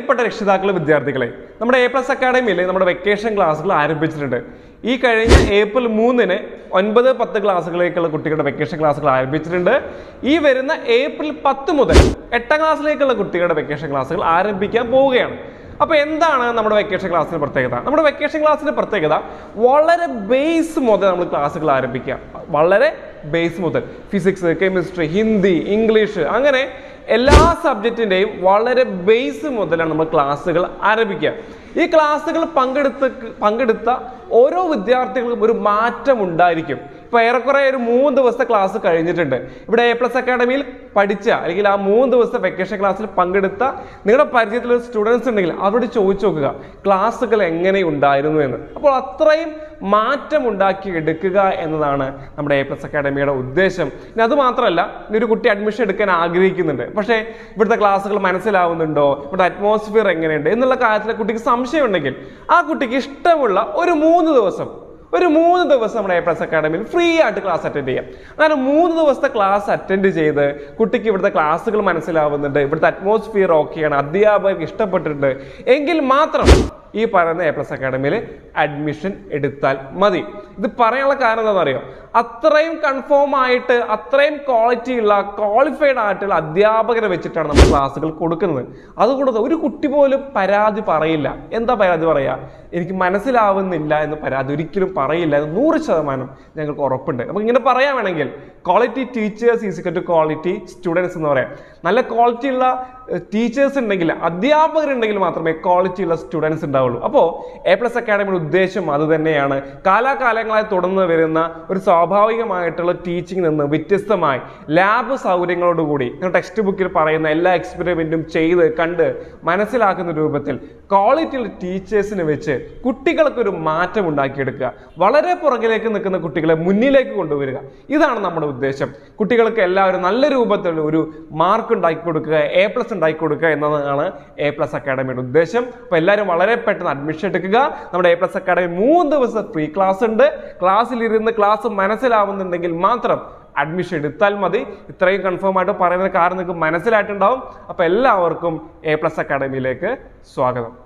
പ്രിയപ്പെട്ട രക്ഷിതാക്കളെ വിദ്യാർത്ഥികളെ നമ്മുടെ എ പ്ലസ് അക്കാഡമിയിൽ നമ്മുടെ വെക്കേഷൻ ക്ലാസ്സുകൾ ആരംഭിച്ചിട്ടുണ്ട് ഈ കഴിഞ്ഞ ഏപ്രിൽ മൂന്നിന് ഒൻപത് പത്ത് ക്ലാസ്സുകളിലേക്കുള്ള കുട്ടികളുടെ വെക്കേഷൻ ക്ലാസ്സുകൾ ആരംഭിച്ചിട്ടുണ്ട് ഈ വരുന്ന ഏപ്രിൽ പത്ത് മുതൽ എട്ടാം ക്ലാസ്സിലേക്കുള്ള കുട്ടികളുടെ വെക്കേഷൻ ക്ലാസ്സുകൾ ആരംഭിക്കാൻ പോവുകയാണ് അപ്പൊ എന്താണ് നമ്മുടെ വെക്കേഷൻ ക്ലാസ്സിന്റെ പ്രത്യേകത നമ്മുടെ വെക്കേഷൻ ക്ലാസ്സിന്റെ പ്രത്യേകത വളരെ ബേസ് മുതൽ നമ്മൾ ക്ലാസ്സുകൾ ആരംഭിക്കുക വളരെ ബേസ് മുതൽ ഫിസിക്സ് കെമിസ്ട്രി ഹിന്ദി ഇംഗ്ലീഷ് അങ്ങനെ എല്ലാ സബ്ജക്റ്റിന്റെയും വളരെ ബേസ് മുതലാണ് നമ്മൾ ക്ലാസ്സുകൾ ആരംഭിക്കുക ഈ ക്ലാസ്സുകൾ പങ്കെടുത്ത് പങ്കെടുത്ത ഓരോ വിദ്യാർത്ഥികൾക്കും ഒരു മാറ്റം ഉണ്ടായിരിക്കും ഇപ്പൊ ഏറെക്കുറെ ഒരു മൂന്ന് ദിവസത്തെ ക്ലാസ് കഴിഞ്ഞിട്ടുണ്ട് ഇവിടെ എ പ്ലസ് അക്കാഡമിയിൽ പഠിച്ച അല്ലെങ്കിൽ ആ മൂന്ന് ദിവസത്തെ വെക്കേഷൻ ക്ലാസ്സിൽ പങ്കെടുത്ത നിങ്ങളുടെ പരിചയത്തിലുള്ള സ്റ്റുഡൻസ് ഉണ്ടെങ്കിൽ അവരോട് ചോദിച്ചു നോക്കുക ക്ലാസ്സുകൾ എങ്ങനെ ഉണ്ടായിരുന്നു എന്ന് അപ്പോൾ അത്രയും മാറ്റം ഉണ്ടാക്കി എടുക്കുക എന്നതാണ് നമ്മുടെ എ പ്ലസ് അക്കാഡമിയുടെ ഉദ്ദേശം ഇനി അത് മാത്രമല്ല ഇനി ഒരു കുട്ടി അഡ്മിഷൻ എടുക്കാൻ ആഗ്രഹിക്കുന്നുണ്ട് പക്ഷേ ഇവിടുത്തെ ക്ലാസ്സുകൾ മനസ്സിലാവുന്നുണ്ടോ ഇവിടുത്തെ അറ്റ്മോസ്ഫിയർ എങ്ങനെയുണ്ട് എന്നുള്ള കാര്യത്തിൽ കുട്ടിക്ക് സംശയം ഉണ്ടെങ്കിൽ ആ കുട്ടിക്ക് ഇഷ്ടമുള്ള ഒരു മൂന്ന് ദിവസം ഒരു മൂന്ന് ദിവസം നമ്മുടെ എ പ്ലസ് അക്കാഡമിയിൽ ഫ്രീ ആയിട്ട് ക്ലാസ് അറ്റൻഡ് ചെയ്യാം അങ്ങനെ മൂന്ന് ദിവസത്തെ ക്ലാസ് അറ്റൻഡ് ചെയ്ത് കുട്ടിക്ക് ഇവിടുത്തെ ക്ലാസ്സുകൾ മനസ്സിലാവുന്നുണ്ട് ഇവിടുത്തെ അറ്റ്മോസ്ഫിയർ ഓക്കെയാണ് അധ്യാപകർക്ക് ഇഷ്ടപ്പെട്ടിട്ടുണ്ട് എങ്കിൽ മാത്രം ഈ പറയുന്ന എ പ്ലസ് അക്കാഡമിയിൽ അഡ്മിഷൻ എടുത്താൽ മതി ഇത് പറയാനുള്ള കാരണം എന്താണെന്ന് അറിയോ അത്രയും കൺഫേം ആയിട്ട് അത്രയും ക്വാളിറ്റി ഉള്ള ക്വാളിഫൈഡ് ആയിട്ടുള്ള അധ്യാപകരെ വെച്ചിട്ടാണ് നമ്മൾ ക്ലാസ്സുകൾ കൊടുക്കുന്നത് അതുകൊണ്ട് ഒരു കുട്ടി പോലും പരാതി പറയില്ല എന്താ പരാതി പറയാ എനിക്ക് മനസ്സിലാവുന്നില്ല എന്ന് പരാതി ഒരിക്കലും പറയില്ല എന്ന് നൂറ് ശതമാനം ഞങ്ങൾക്ക് ഉറപ്പുണ്ട് നമുക്ക് ഇങ്ങനെ പറയാൻ വേണമെങ്കിൽ quality teachers is equal to quality students എന്ന് പറയാം നല്ല ക്വാളിറ്റി ഉള്ള ടീച്ചേഴ്സ് ഉണ്ടെങ്കിൽ അധ്യാപകരുണ്ടെങ്കിൽ മാത്രമേ ക്വാളിറ്റി ഉള്ള സ്റ്റുഡൻസ് ഉണ്ടാവുള്ളൂ അപ്പോൾ എ പ്ലസ് അക്കാഡമിയുടെ ഉദ്ദേശം അത് തന്നെയാണ് കാലാകാലങ്ങളായി തുടർന്ന് വരുന്ന ഒരു സ്വാഭാവികമായിട്ടുള്ള ടീച്ചിങ് നിന്ന് വ്യത്യസ്തമായി ലാബ് സൗകര്യങ്ങളോടുകൂടി ടെക്സ്റ്റ് ബുക്കിൽ പറയുന്ന എല്ലാ എക്സ്പെരിമെന്റും ചെയ്ത് കണ്ട് മനസ്സിലാക്കുന്ന രൂപത്തിൽ ക്വാളിറ്റി ഉള്ള ടീച്ചേഴ്സിനെ വെച്ച് കുട്ടികൾക്ക് ഒരു മാറ്റം ഉണ്ടാക്കിയെടുക്കുക വളരെ പുറകിലേക്ക് നിൽക്കുന്ന കുട്ടികളെ മുന്നിലേക്ക് കൊണ്ടുവരിക ഇതാണ് നമ്മുടെ ഉദ്ദേശം കുട്ടികൾക്ക് എല്ലാവരും നല്ല രൂപത്തിൽ ഒരു മാർക്ക് ഉണ്ടാക്കി കൊടുക്കുക എ പ്ലസ് ഉണ്ടാക്കി കൊടുക്കുക എന്നതാണ് എ പ്ലസ് അക്കാഡമിയുടെ ഉദ്ദേശം അപ്പോൾ എല്ലാവരും വളരെ പെട്ടെന്ന് അഡ്മിഷൻ എടുക്കുക നമ്മുടെ എ പ്ലസ് അക്കാഡമി മൂന്ന് ദിവസം ഫ്രീ ക്ലാസ് ഉണ്ട് ക്ലാസ്സിൽ ഇരുന്ന് ക്ലാസ് മനസ്സിലാവുന്നുണ്ടെങ്കിൽ മാത്രം അഡ്മിഷൻ എടുത്താൽ മതി ഇത്രയും കൺഫേം ആയിട്ട് പറയുന്ന കാരണം നിങ്ങൾക്ക് മനസ്സിലായിട്ടുണ്ടാവും അപ്പോൾ എല്ലാവർക്കും എ പ്ലസ് അക്കാഡമിയിലേക്ക് സ്വാഗതം